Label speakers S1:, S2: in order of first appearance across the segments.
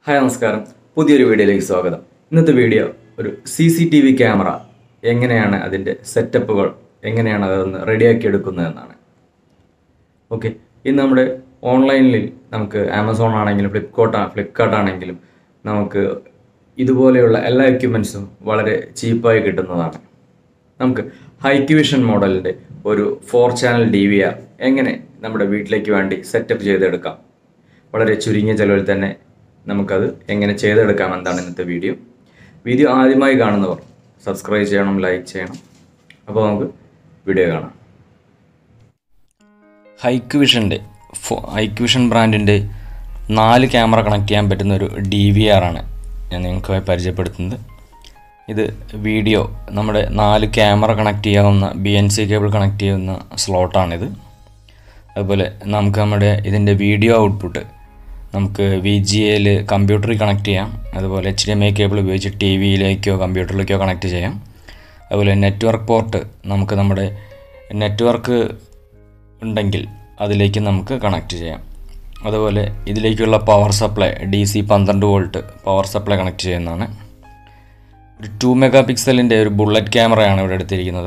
S1: hi നമസ്കാരം പുതിയൊരു വീഡിയോയിലേക്ക് സ്വാഗതം ഇന്നത്തെ വീഡിയോ ഒരു C C T V camera എങ്ങനെയാണ് അതിൻ്റെ സെറ്റപ്പുകൾ എങ്ങനെയാണ് അതൊന്ന് റെഡിയാക്കി എടുക്കുന്നതെന്നാണ് ഓക്കെ ഇന്ന് നമ്മുടെ ഓൺലൈനിൽ നമുക്ക് ആമസോൺ ആണെങ്കിലും ഫ്ലിപ്കാർട്ട് ഫ്ലിപ്കാർട്ട് ആണെങ്കിലും നമുക്ക് ഇതുപോലെയുള്ള എല്ലാ എക്യുപ്മെൻസും വളരെ ചീപ്പായി കിട്ടുന്നതാണ് നമുക്ക് ഹൈക്വിഷൻ മോഡലിൻ്റെ ഒരു four channel D V R എങ്ങനെ നമ്മുടെ വീട്ടിലേക്ക് വേണ്ടി സെറ്റപ്പ് ചെയ്തെടുക്കാം വളരെ ചുരുങ്ങിയ ചിലവിൽ തന്നെ നമുക്കത് എങ്ങനെ ചെയ്തെടുക്കാം എന്താണ് ഇന്നത്തെ വീഡിയോ വീഡിയോ ആദ്യമായി കാണുന്നവർ സബ്സ്ക്രൈബ് ചെയ്യണം ലൈക്ക് ചെയ്യണം അപ്പോൾ നമുക്ക് വീഡിയോ കാണാം ഹൈക്വിഷൻ്റെ ഹൈക്വിഷൻ ബ്രാൻഡിൻ്റെ നാല് ക്യാമറ കണക്ട് ചെയ്യാൻ പറ്റുന്ന ഒരു ഡി വി ആർ ആണ് ഞാൻ നിങ്ങൾക്ക് പരിചയപ്പെടുത്തുന്നത് ഇത് വീഡിയോ നമ്മുടെ നാല് ക്യാമറ കണക്ട് ചെയ്യാവുന്ന B N C cable connect ചെയ്യുന്ന സ്ലോട്ടാണിത് അതുപോലെ നമുക്ക് നമ്മുടെ ഇതിൻ്റെ വീഡിയോ ഔട്ട്പുട്ട് നമുക്ക് വി ജി എയിൽ കമ്പ്യൂട്ടറിൽ കണക്ട് ചെയ്യാം അതുപോലെ H D M I cable ഉപയോഗിച്ച് ടി വിയിലേക്കോ കമ്പ്യൂട്ടറിലേക്കോ കണക്ട് ചെയ്യാം അതുപോലെ നെറ്റ്വർക്ക് പോർട്ട് നമുക്ക് നമ്മുടെ നെറ്റ്വർക്ക് ഉണ്ടെങ്കിൽ അതിലേക്ക് നമുക്ക് കണക്ട് ചെയ്യാം അതുപോലെ ഇതിലേക്കുള്ള പവർ സപ്ലൈ ഡി സി പന്ത്രണ്ട് വോൾട്ട് പവർ സപ്ലൈ കണക്ട് ചെയ്യുന്നതാണ് ഒരു ടു മെഗാ പിക്സലിൻ്റെ ഒരു ബുള്ളറ്റ് ക്യാമറയാണ് ഇവിടെ എടുത്തിരിക്കുന്നത്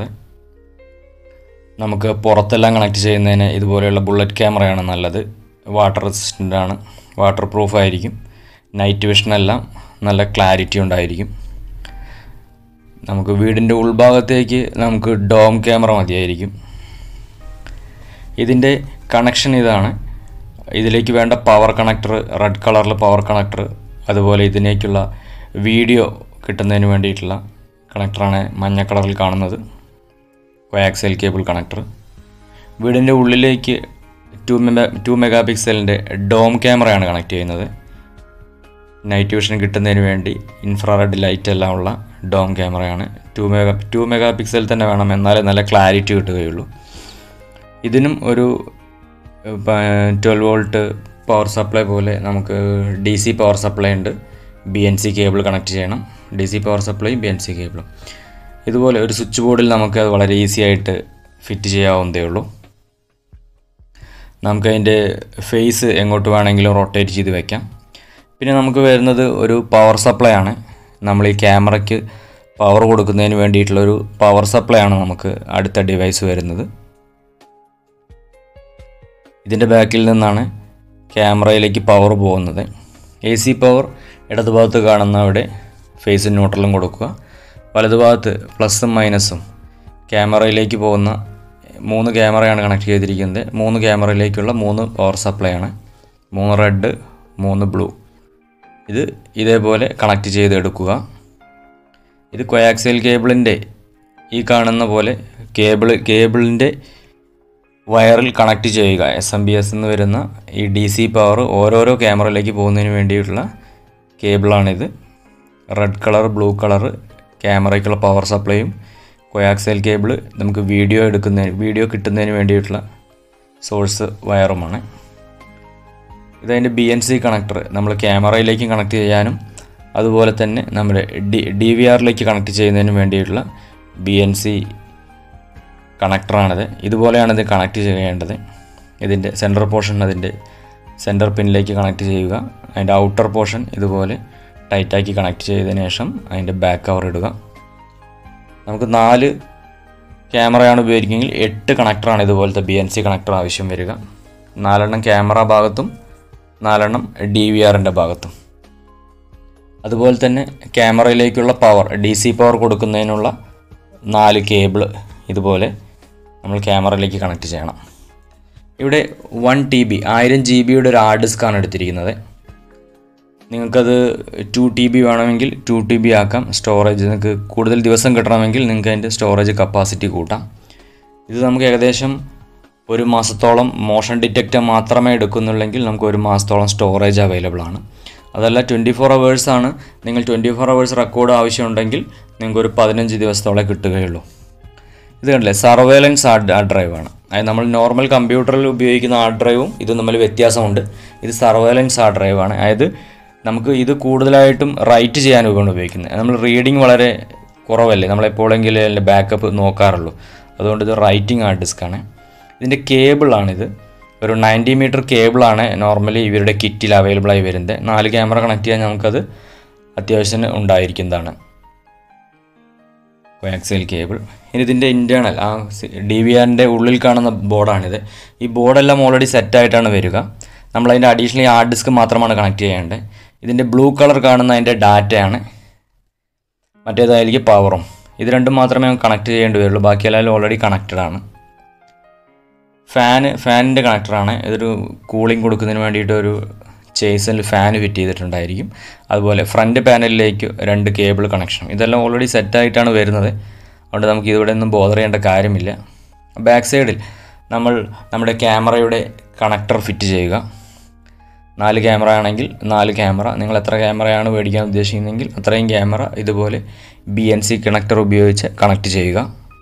S1: നമുക്ക് പുറത്തെല്ലാം കണക്ട് ചെയ്യുന്നതിന് ഇതുപോലെയുള്ള ബുള്ളറ്റ് ക്യാമറയാണ് നല്ലത് വാട്ടർ റെസിസ്റ്റൻ്റ് ആണ് വാട്ടർ പ്രൂഫ് ആയിരിക്കും നൈറ്റ് വിഷനെല്ലാം നല്ല ക്ലാരിറ്റി ഉണ്ടായിരിക്കും നമുക്ക് വീടിൻ്റെ ഉൾഭാഗത്തേക്ക് നമുക്ക് ഡോം ക്യാമറ മതിയായിരിക്കും ഇതിൻ്റെ കണക്ഷൻ ഇതാണ് ഇതിലേക്ക് വേണ്ട പവർ കണക്ടർ റെഡ് കളറിൽ പവർ കണക്ടർ അതുപോലെ ഇതിലേക്കുള്ള വീഡിയോ കിട്ടുന്നതിന് വേണ്ടിയിട്ടുള്ള കണക്ടറാണ് മഞ്ഞ കളറിൽ കാണുന്നത് കോയാക്സൽ കേബിൾ കണക്ടർ വീടിൻ്റെ ഉള്ളിലേക്ക് ടു മെഗാ ടു മെഗാ പിക്സലിൻ്റെ ഡോം ക്യാമറയാണ് കണക്ട് ചെയ്യുന്നത് നൈറ്റ് വിഷൻ കിട്ടുന്നതിന് വേണ്ടി ഇൻഫ്രാറെഡ് ലൈറ്റ് എല്ലാം ഉള്ള ഡോം ക്യാമറയാണ് two mega two mega pixel തന്നെ വേണം എന്നാലേ നല്ല ക്ലാരിറ്റി കിട്ടുകയുള്ളൂ ഇതിനും ഒരു ട്വൽവ് വോൾട്ട് പവർ സപ്ലൈ പോലെ നമുക്ക് ഡി സി പവർ സപ്ലൈ ഉണ്ട് B N C cable connect ചെയ്യണം ഡി സി പവർ സപ്ലൈയും ബി എൻ സി കേബിളും ഇതുപോലെ ഒരു സ്വിച്ച് ബോർഡിൽ നമുക്ക് അത് വളരെ ഈസി ആയിട്ട് ഫിറ്റ് ചെയ്യാവുന്നതേ ഉള്ളൂ നമുക്കതിൻ്റെ ഫേസ് എങ്ങോട്ട് വേണമെങ്കിലും റൊട്ടേറ്റ് ചെയ്ത് വെക്കാം പിന്നെ നമുക്ക് വരുന്നത് ഒരു പവർ സപ്ലൈ ആണ് നമ്മൾ ഈ ക്യാമറയ്ക്ക് പവർ കൊടുക്കുന്നതിന് വേണ്ടിയിട്ടുള്ളൊരു പവർ സപ്ലൈ ആണ് നമുക്ക് അടുത്ത ഡിവൈസ് വരുന്നത് ഇതിൻ്റെ ബാക്കിൽ നിന്നാണ് ക്യാമറയിലേക്ക് പവർ പോകുന്നത് എ സി പവർ ഇടതുഭാഗത്ത് കാണുന്ന അവിടെ ഫേസും ന്യൂട്രലും കൊടുക്കുക വലതുഭാഗത്ത് പ്ലസും മൈനസും ക്യാമറയിലേക്ക് പോകുന്ന മൂന്ന് ക്യാമറയാണ് കണക്ട് ചെയ്തിരിക്കുന്നത് മൂന്ന് ക്യാമറയിലേക്കുള്ള മൂന്ന് പവർ സപ്ലൈ ആണ് മൂന്ന് റെഡ് മൂന്ന് ബ്ലൂ ഇത് ഇതേപോലെ കണക്ട് ചെയ്തെടുക്കുക ഇത് കൊയാക്സൽ കേബിളിൻ്റെ ഈ കാണുന്ന പോലെ കേബിൾ കേബിളിൻ്റെ വയറിൽ കണക്ട് ചെയ്യുക എസ് എം ബി എസ് എന്ന് വരുന്ന ഈ ഡി സി പവർ ഓരോരോ ക്യാമറയിലേക്ക് പോകുന്നതിന് വേണ്ടിയിട്ടുള്ള കേബിളാണിത് റെഡ് കളർ ബ്ലൂ കളർ ക്യാമറയ്ക്കുള്ള പവർ സപ്ലൈയും കൊയാക്സൽ കേബിൾ നമുക്ക് വീഡിയോ എടുക്കുന്നതിന് വീഡിയോ കിട്ടുന്നതിന് വേണ്ടിയിട്ടുള്ള സോഴ്സ് വയറുമാണ് ഇതതിൻ്റെ ബി എൻ സി കണക്ടർ നമ്മൾ ക്യാമറയിലേക്ക് കണക്ട് ചെയ്യാനും അതുപോലെ തന്നെ നമ്മുടെ ഡി ഡി വി ആറിലേക്ക് കണക്ട് ചെയ്യുന്നതിന് വേണ്ടിയിട്ടുള്ള ബി എൻ സി കണക്ടറാണിത് ഇതുപോലെയാണ് ഇത് കണക്ട് ചെയ്യേണ്ടത് ഇതിൻ്റെ സെൻറ്റർ പോർഷൻ അതിൻ്റെ സെൻറ്റർ പിന്നിലേക്ക് കണക്ട് ചെയ്യുക അതിൻ്റെ ഔട്ടർ പോർഷൻ ഇതുപോലെ ടൈറ്റാക്കി കണക്ട് ചെയ്തതിന് ശേഷം അതിൻ്റെ ബാക്ക് കവർ ഇടുക നമുക്ക് നാല് ക്യാമറയാണ് ഉപയോഗിക്കുമെങ്കിൽ എട്ട് കണക്ടറാണ് ഇതുപോലത്തെ ബി എൻ സി കണക്ടർ ആവശ്യം വരിക നാലെണ്ണം ക്യാമറ ഭാഗത്തും നാലെണ്ണം ഡി വി ആറിൻ്റെ ഭാഗത്തും അതുപോലെ തന്നെ ക്യാമറയിലേക്കുള്ള പവർ ഡി സി പവർ കൊടുക്കുന്നതിനുള്ള നാല് കേബിൾ ഇതുപോലെ നമ്മൾ ക്യാമറയിലേക്ക് കണക്ട് ചെയ്യണം ഇവിടെ വൺ ടി ബി ആയിരം ജി ബിയുടെ ഒരു ഹാർഡ് ഡിസ്ക്കാണ് എടുത്തിരിക്കുന്നത് നിങ്ങൾക്കത് ടു ടി ബി വേണമെങ്കിൽ ടു ടി ബി ആക്കാം സ്റ്റോറേജ് നിങ്ങൾക്ക് കൂടുതൽ ദിവസം കിട്ടണമെങ്കിൽ നിങ്ങൾക്ക് അതിൻ്റെ സ്റ്റോറേജ് കപ്പാസിറ്റി കൂട്ടാം ഇത് നമുക്ക് ഏകദേശം ഒരു മാസത്തോളം മോഷൻ ഡിറ്റക്റ്റർ മാത്രമേ എടുക്കുന്നുള്ളെങ്കിൽ നമുക്ക് ഒരു മാസത്തോളം സ്റ്റോറേജ് അവൈലബിൾ ആണ് അതല്ല ട്വൻറ്റി ഫോർ ആണ് നിങ്ങൾ ട്വൻറ്റി ഫോർ അവേഴ്സ് റെക്കോർഡ് ആവശ്യമുണ്ടെങ്കിൽ നിങ്ങൾക്ക് ഒരു പതിനഞ്ച് ദിവസത്തോളം കിട്ടുകയുള്ളൂ ഇത് കണ്ടില്ലേ സർവേലൻസ് ഹാർഡ് ഹാർഡ് ഡ്രൈവാണ് അതായത് നമ്മൾ നോർമൽ കമ്പ്യൂട്ടറിൽ ഉപയോഗിക്കുന്ന ഹാർഡ് ഡ്രൈവും ഇതും തമ്മിൽ വ്യത്യാസമുണ്ട് ഇത് സർവേലൻസ് ഹാർഡ് ഡ്രൈവാണ് അതായത് നമുക്ക് ഇത് കൂടുതലായിട്ടും റൈറ്റ് ചെയ്യാൻ ഉപയോഗം ഉപയോഗിക്കുന്നത് നമ്മൾ റീഡിങ് വളരെ കുറവല്ലേ നമ്മളെപ്പോഴെങ്കിലും അതിൻ്റെ ബാക്കപ്പ് നോക്കാറുള്ളൂ അതുകൊണ്ട് ഇത് റൈറ്റിംഗ് ഹാർഡ് ഡിസ്ക്കാണ് ഇതിൻ്റെ കേബിളാണിത് ഒരു നയൻറ്റി മീറ്റർ കേബിളാണ് നോർമലി ഇവരുടെ കിറ്റിൽ അവൈലബിൾ ആയി വരുന്നത് നാല് ക്യാമറ കണക്ട് ചെയ്യാൻ നമുക്കത് അത്യാവശ്യം ഉണ്ടായിരിക്കുന്നതാണ് കോയാക്സിൽ കേബിൾ ഇനി ഇതിൻ്റെ ഇൻറ്റേർണൽ ആ ഡി വി ആറിൻ്റെ ഉള്ളിൽ കാണുന്ന ബോർഡാണിത് ഈ ബോർഡെല്ലാം ഓൾറെഡി സെറ്റായിട്ടാണ് വരിക നമ്മളതിൻ്റെ അഡീഷണലി ഹാർഡ് ഡിസ്ക് മാത്രമാണ് കണക്ട് ചെയ്യേണ്ടത് ഇതിൻ്റെ ബ്ലൂ കളർ കാണുന്ന അതിൻ്റെ ഡാറ്റയാണ് മറ്റേതായിരിക്കും പവറും ഇത് രണ്ടും മാത്രമേ നമുക്ക് കണക്ട് ചെയ്യേണ്ടി വരുള്ളൂ ബാക്കിയെല്ലാം ഓൾറെഡി കണക്റ്റഡ് ആണ് ഫാന് ഫാനിൻ്റെ കണക്ടറാണ് ഇതൊരു കൂളിംഗ് കൊടുക്കുന്നതിന് വേണ്ടിയിട്ട് ഒരു ചേസിൽ ഫാൻ ഫിറ്റ് ചെയ്തിട്ടുണ്ടായിരിക്കും അതുപോലെ ഫ്രണ്ട് പാനലിലേക്ക് രണ്ട് കേബിൾ കണക്ഷൻ ഇതെല്ലാം ഓൾറെഡി സെറ്റായിട്ടാണ് വരുന്നത് അതുകൊണ്ട് നമുക്ക് ഇതിവിടെ ഒന്നും ബോധർ ചെയ്യേണ്ട കാര്യമില്ല ബാക്ക് സൈഡിൽ നമ്മൾ നമ്മുടെ ക്യാമറയുടെ കണക്ടർ ഫിറ്റ് ചെയ്യുക നാല് ക്യാമറ ആണെങ്കിൽ നാല് ക്യാമറ നിങ്ങൾ എത്ര ക്യാമറയാണ് മേടിക്കാൻ ഉദ്ദേശിക്കുന്നതെങ്കിൽ അത്രയും ക്യാമറ ഇതുപോലെ ബി എൻ സി കണക്ടർ ഉപയോഗിച്ച് കണക്ട് ചെയ്യുക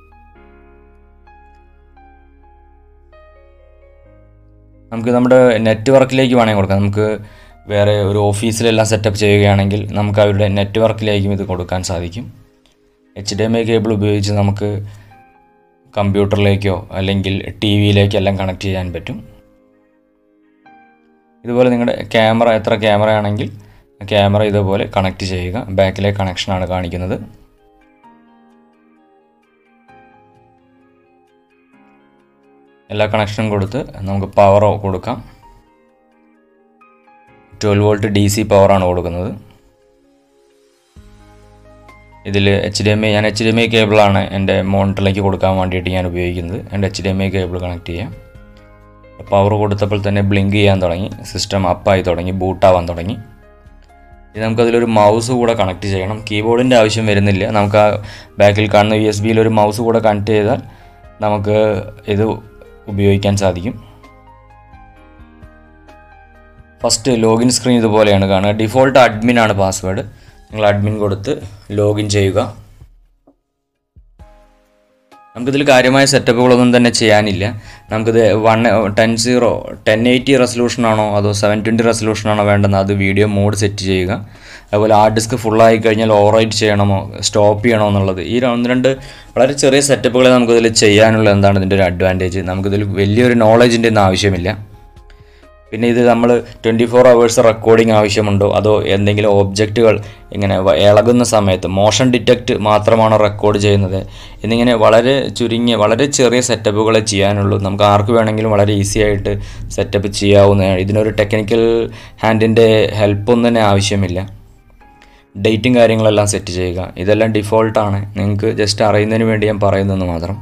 S1: നമുക്ക് നമ്മുടെ നെറ്റ്വർക്കിലേക്ക് വേണമെങ്കിൽ കൊടുക്കാം നമുക്ക് വേറെ ഒരു ഓഫീസിലെല്ലാം സെറ്റപ്പ് ചെയ്യുകയാണെങ്കിൽ നമുക്ക് അവരുടെ നെറ്റ്വർക്കിലേക്കും ഇത് കൊടുക്കാൻ സാധിക്കും H D M I cable ഉപയോഗിച്ച് നമുക്ക് കമ്പ്യൂട്ടറിലേക്കോ അല്ലെങ്കിൽ ടി വിയിലേക്കോ എല്ലാം കണക്ട് ചെയ്യാൻ പറ്റും ഇതുപോലെ നിങ്ങളുടെ ക്യാമറ എത്ര ക്യാമറ ആണെങ്കിൽ ക്യാമറ ഇതുപോലെ കണക്ട് ചെയ്യുക ബാക്കിലെ കണക്ഷനാണ് കാണിക്കുന്നത് എല്ലാ കണക്ഷനും കൊടുത്ത് നമുക്ക് പവറോ കൊടുക്കാം ട്വൽവ് വോൾട്ട് ഡി സി പവറാണ് കൊടുക്കുന്നത് ഇതിൽ എച്ച് ഡി എം ഐ ഞാൻ എച്ച് ഡി എം ഐ കേബിളാണ് എൻ്റെ മോണിറ്ററിലേക്ക് കൊടുക്കാൻ വേണ്ടിയിട്ട് ഞാൻ ഉപയോഗിക്കുന്നത് എൻ്റെ H D M I cable connect ചെയ്യാം പവർ കൊടുത്തപ്പോൾ തന്നെ ബ്ലിങ്ക് ചെയ്യാൻ തുടങ്ങി സിസ്റ്റം അപ്പായി തുടങ്ങി ബൂട്ടാവാൻ തുടങ്ങി ഇത് നമുക്കതിലൊരു മൗസ് കൂടെ കണക്ട് ചെയ്യണം കീബോർഡിൻ്റെ ആവശ്യം വരുന്നില്ല നമുക്ക് ആ ബാക്കിൽ കാണുന്ന യു എസ് ബിയിൽ ഒരു മൗസ് കൂടെ കണക്ട് ചെയ്താൽ നമുക്ക് ഇത് ഉപയോഗിക്കാൻ സാധിക്കും ഫസ്റ്റ് ലോഗിൻ സ്ക്രീൻ ഇതുപോലെയാണ് കാണുക ഡിഫോൾട്ട് അഡ്മിൻ ആണ് പാസ്വേഡ് നിങ്ങൾ അഡ്മിൻ കൊടുത്ത് ലോഗിൻ ചെയ്യുക നമുക്കിതിൽ കാര്യമായ സെറ്റപ്പുകളൊന്നും തന്നെ ചെയ്യാനില്ല നമുക്കിത് one ten zero ten eighty റെസൊല്യൂഷനാണോ അതോ സെവൻ ട്വൻറ്റി റെസൊല്യൂഷനാണോ വേണ്ടെന്ന് അത് വീഡിയോ മോഡ് സെറ്റ് ചെയ്യുക അതുപോലെ ഹാർഡ് ഡിസ്ക് ഫുള്ളായി കഴിഞ്ഞാൽ ഓവറൈറ്റ് ചെയ്യണമോ സ്റ്റോപ്പ് ചെയ്യണോ എന്നുള്ളത് ഈ ഒന്ന് രണ്ട് വളരെ ചെറിയ സെറ്റപ്പുകളെ നമുക്കിതിൽ ചെയ്യാനുള്ള എന്താണ് ഇതിൻ്റെ ഒരു അഡ്വാൻറ്റേജ് നമുക്കിതിൽ വലിയൊരു നോളജിൻ്റെ ഒന്നും ആവശ്യമില്ല പിന്നെ ഇത് നമ്മൾ ട്വൻറ്റി ഫോർ അവേഴ്സ് റെക്കോർഡിംഗ് ആവശ്യമുണ്ടോ അതോ എന്തെങ്കിലും ഓബ്ജക്റ്റുകൾ ഇങ്ങനെ വ- ഇളകുന്ന സമയത്ത് മോഷൻ ഡിറ്റക്റ്റ് മാത്രമാണോ റെക്കോർഡ് ചെയ്യുന്നത് എന്നിങ്ങനെ വളരെ ചുരുങ്ങിയ വളരെ ചെറിയ സെറ്റപ്പുകളെ ചെയ്യാനുള്ളൂ നമുക്ക് ആർക്ക് വേണമെങ്കിലും വളരെ ഈസി ആയിട്ട് സെറ്റപ്പ് ചെയ്യാവുന്നതാണ് ഇതിനൊരു ടെക്നിക്കൽ ഹാൻഡിൻ്റെ ഹെൽപ്പൊന്നും തന്നെ ആവശ്യമില്ല ഡേറ്റും കാര്യങ്ങളെല്ലാം സെറ്റ് ചെയ്യുക ഇതെല്ലാം ഡിഫോൾട്ടാണ് നിങ്ങൾക്ക് ജസ്റ്റ് അറിയുന്നതിന് വേണ്ടി ഞാൻ പറയുന്നെന്ന് മാത്രം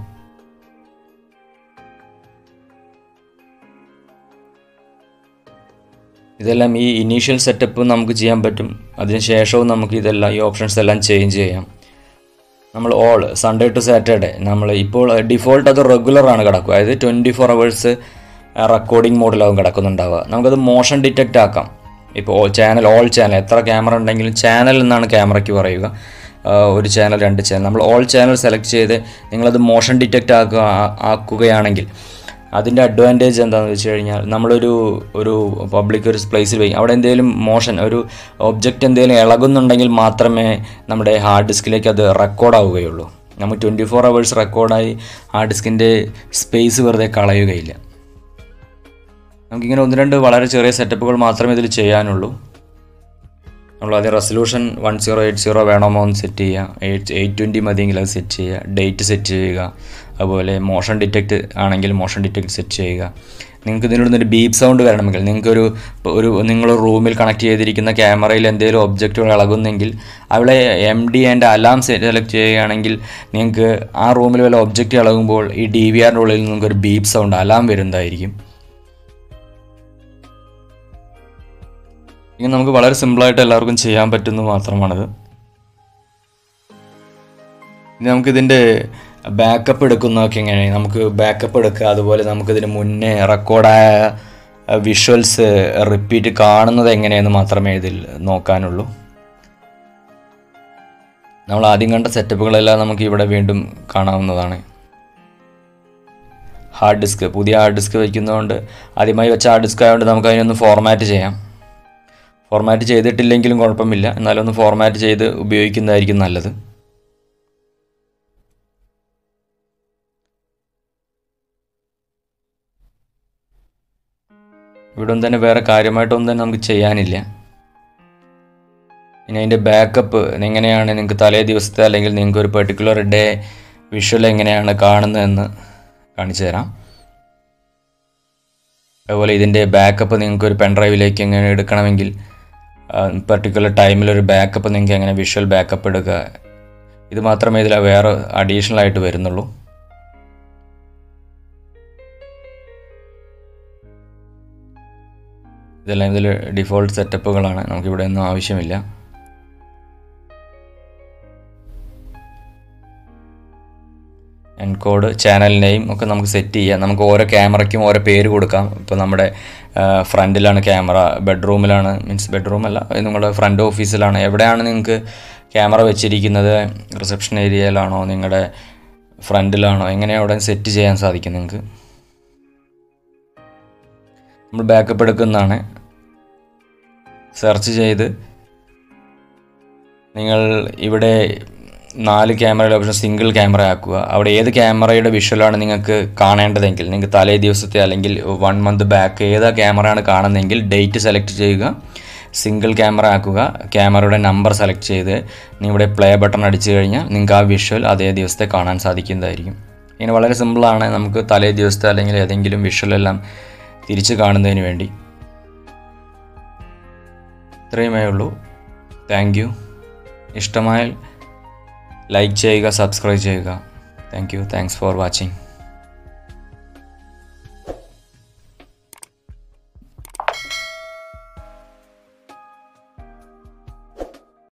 S1: ഇതെല്ലാം ഈ ഇനീഷ്യൽ സെറ്റപ്പ് നമുക്ക് ചെയ്യാൻ പറ്റും അതിനുശേഷവും നമുക്ക് ഇതെല്ലാം ഈ ഓപ്ഷൻസ് എല്ലാം ചേഞ്ച് ചെയ്യാം നമ്മൾ ഓൾ സൺഡേ ടു സാറ്റർഡേ നമ്മൾ ഇപ്പോൾ ഡിഫോൾട്ട് അത് റെഗുലർ ആണ് കിടക്കുക അതായത് ട്വൻറ്റി ഫോർ അവേഴ്സ് റെക്കോർഡിംഗ് മോഡിലാവും കിടക്കുന്നുണ്ടാവുക നമുക്കത് മോഷൻ ഡിറ്റക്റ്റ് ആക്കാം ഇപ്പോൾ ചാനൽ ഓൾ ചാനൽ എത്ര ക്യാമറ ഉണ്ടെങ്കിലും ചാനൽ എന്നാണ് ക്യാമറയ്ക്ക് പറയുക ആ, ഒരു ചാനൽ രണ്ട് ചാനൽ നമ്മൾ ഓൾ ചാനൽ സെലക്ട് ചെയ്ത് നിങ്ങളത് മോഷൻ ഡിറ്റക്റ്റ് ആക്കുക ആ- ആക്കുകയാണെങ്കിൽ അതിൻ്റെ അഡ്വാൻറ്റേജ് എന്താണെന്ന് വെച്ച് കഴിഞ്ഞാൽ നമ്മളൊരു ഒരു പബ്ലിക് ഒരു പ്ലേസിൽ പോയി അവിടെ എന്തെങ്കിലും മോഷൻ ഒരു ഒബ്ജക്റ്റ് എന്തെങ്കിലും ഇളകുന്നുണ്ടെങ്കിൽ മാത്രമേ നമ്മുടെ ഹാർഡ് ഡിസ്കിലേക്ക് അത് റെക്കോർഡ് ആവുകയുള്ളൂ നമ്മൾ ട്വൻറ്റി ഫോർ അവേഴ്സ് റെക്കോർഡായി ഹാർഡ് ഡിസ്കിൻ്റെ സ്പേസ് വെറുതെ കളയുകയില്ല നമുക്കിങ്ങനെ ഒന്ന് രണ്ട് വളരെ ചെറിയ സെറ്റപ്പുകൾ മാത്രമേ ഇതിൽ ചെയ്യാനുള്ളൂ നമ്മൾ ആദ്യം resolution one zero eight zero വേണമോ എന്ന് സെറ്റ് ചെയ്യുക എയ്റ്റ് എയ്റ്റ് ട്വൻറ്റി മതിയെങ്കിൽ അത് സെറ്റ് ചെയ്യുക ഡേറ്റ് സെറ്റ് ചെയ്യുക അതുപോലെ മോഷൻ ഡിറ്റക്റ്റ് ആണെങ്കിൽ മോഷൻ ഡിറ്റക്റ്റ് സെറ്റ് ചെയ്യുക നിങ്ങൾക്ക് ഇതിനോട് ഒരു ബീപ്പ് സൗണ്ട് വരണമെങ്കിൽ നിങ്ങൾക്കൊരു ഇപ്പോൾ ഒരു നിങ്ങൾ റൂമിൽ കണക്ട് ചെയ്തിരിക്കുന്ന ക്യാമറയിൽ എന്തെങ്കിലും ഒബ്ജക്റ്റുകൾ ഇളകുന്നെങ്കിൽ അവിടെ M D and alarm select ചെയ്യുകയാണെങ്കിൽ നിങ്ങൾക്ക് ആ റൂമിൽ വല്ല ഒബ്ജക്റ്റ് ഇളകുമ്പോൾ ഈ ഡി വി ആറിൻ്റെ ഉള്ളിൽ നിങ്ങൾക്കൊരു ബീപ്പ് സൗണ്ട് അലാം വരുന്നതായിരിക്കും ഇങ്ങനെ നമുക്ക് വളരെ സിമ്പിളായിട്ട് എല്ലാവർക്കും ചെയ്യാൻ പറ്റുന്നത് മാത്രമാണിത് ഇനി നമുക്കിതിൻ്റെ ബാക്കപ്പ് എടുക്കുന്നതൊക്കെ എങ്ങനെ നമുക്ക് ബാക്കപ്പ് എടുക്കുക അതുപോലെ നമുക്കിതിന് മുന്നേ റെക്കോർഡായ വിഷ്വൽസ് റിപ്പീറ്റ് കാണുന്നത് എങ്ങനെയെന്ന് മാത്രമേ ഇതിൽ നോക്കാനുള്ളൂ നമ്മൾ ആദ്യം കണ്ട സെറ്റപ്പുകളെല്ലാം നമുക്ക് ഇവിടെ വീണ്ടും കാണാവുന്നതാണ് ഹാർഡ് ഡിസ്ക് പുതിയ ഹാർഡ് ഡിസ്ക് വയ്ക്കുന്നതുകൊണ്ട് ആദ്യമായി വെച്ച ഹാർഡ് ഡിസ്ക് ആയതുകൊണ്ട് നമുക്ക് അതിനൊന്ന് ഫോർമാറ്റ് ചെയ്യാം ഫോർമാറ്റ് ചെയ്തിട്ടില്ലെങ്കിലും കുഴപ്പമില്ല എന്നാലും ഒന്ന് ഫോർമാറ്റ് ചെയ്ത് ഉപയോഗിക്കുന്നതായിരിക്കും നല്ലത് ഇവിടെ ഒന്നും തന്നെ വേറെ കാര്യമായിട്ടൊന്നും തന്നെ നമുക്ക് ചെയ്യാനില്ല ഇനി അതിൻ്റെ ബാക്കപ്പ് എങ്ങനെയാണ് നിങ്ങൾക്ക് തലേ ദിവസത്തെ അല്ലെങ്കിൽ നിങ്ങൾക്ക് ഒരു പെർട്ടിക്കുലർ ഡേ വിഷ്വൽ എങ്ങനെയാണ് കാണുന്നതെന്ന് കാണിച്ചു തരാം അതുപോലെ ഇതിൻ്റെ ബാക്കപ്പ് നിങ്ങൾക്ക് ഒരു പെൻഡ്രൈവിലേക്ക് എങ്ങനെ എടുക്കണമെങ്കിൽ പെർട്ടിക്കുലർ ടൈമിലൊരു ബാക്കപ്പ് നിങ്ങൾക്ക് എങ്ങനെ വിഷ്വൽ ബാക്കപ്പ് എടുക്കുക ഇത് മാത്രമേ ഇതിൽ വേറെ അഡീഷണൽ ആയിട്ട് വരുന്നുള്ളൂ ഇതെല്ലാം ഇതിൽ ഡിഫോൾട്ട് സെറ്റപ്പുകളാണ് നമുക്കിവിടെ ഒന്നും ആവശ്യമില്ല എൻകോഡ് ചാനൽ നെയിം ഒക്കെ നമുക്ക് സെറ്റ് ചെയ്യാം നമുക്ക് ഓരോ ക്യാമറയ്ക്കും ഓരോ പേര് കൊടുക്കാം ഇപ്പോൾ നമ്മുടെ ഫ്രണ്ടിലാണ് ക്യാമറ ബെഡ്റൂമിലാണ് മീൻസ് ബെഡ്റൂം അല്ല നിങ്ങളുടെ ഫ്രണ്ട് ഓഫീസിലാണ് എവിടെയാണ് നിങ്ങൾക്ക് ക്യാമറ വെച്ചിരിക്കുന്നത് റിസപ്ഷൻ ഏരിയയിലാണോ നിങ്ങളുടെ ഫ്രണ്ടിലാണോ എങ്ങനെയാണ് അവിടെ സെറ്റ് ചെയ്യാൻ സാധിക്കും നിങ്ങൾക്ക് നമ്മൾ ബാക്കപ്പ് എടുക്കുന്നതാണ് സെർച്ച് ചെയ്ത് നിങ്ങൾ ഇവിടെ നാല് ക്യാമറയുടെ ഓപ്ഷൻ സിംഗിൾ ക്യാമറ ആക്കുക അവിടെ ഏത് ക്യാമറയുടെ വിഷ്വലാണ് നിങ്ങൾക്ക് കാണേണ്ടതെങ്കിൽ നിങ്ങൾക്ക് തലേ ദിവസത്തെ അല്ലെങ്കിൽ വൺ മന്ത് ബാക്ക് ഏതാ ക്യാമറയാണ് കാണുന്നതെങ്കിൽ ഡേറ്റ് സെലക്ട് ചെയ്യുക സിംഗിൾ ക്യാമറ ആക്കുക ക്യാമറയുടെ നമ്പർ സെലക്ട് ചെയ്ത് നിങ്ങളുടെ പ്ലേ ബട്ടൺ അടിച്ചു കഴിഞ്ഞാൽ നിങ്ങൾക്ക് ആ വിഷ്വൽ അതേ ദിവസത്തെ കാണാൻ സാധിക്കുന്നതായിരിക്കും ഇങ്ങനെ വളരെ സിമ്പിളാണ് നമുക്ക് തലേ ദിവസത്തെ അല്ലെങ്കിൽ ഏതെങ്കിലും വിഷ്വൽ എല്ലാം തിരിച്ച് കാണുന്നതിന് വേണ്ടി ഇത്രയുമേ ഉള്ളൂ താങ്ക് യു ഇഷ്ടമായാൽ ലൈക്ക് ചെയ്യുക സബ്സ്ക്രൈബ് ചെയ്യുക thank you thanks for watching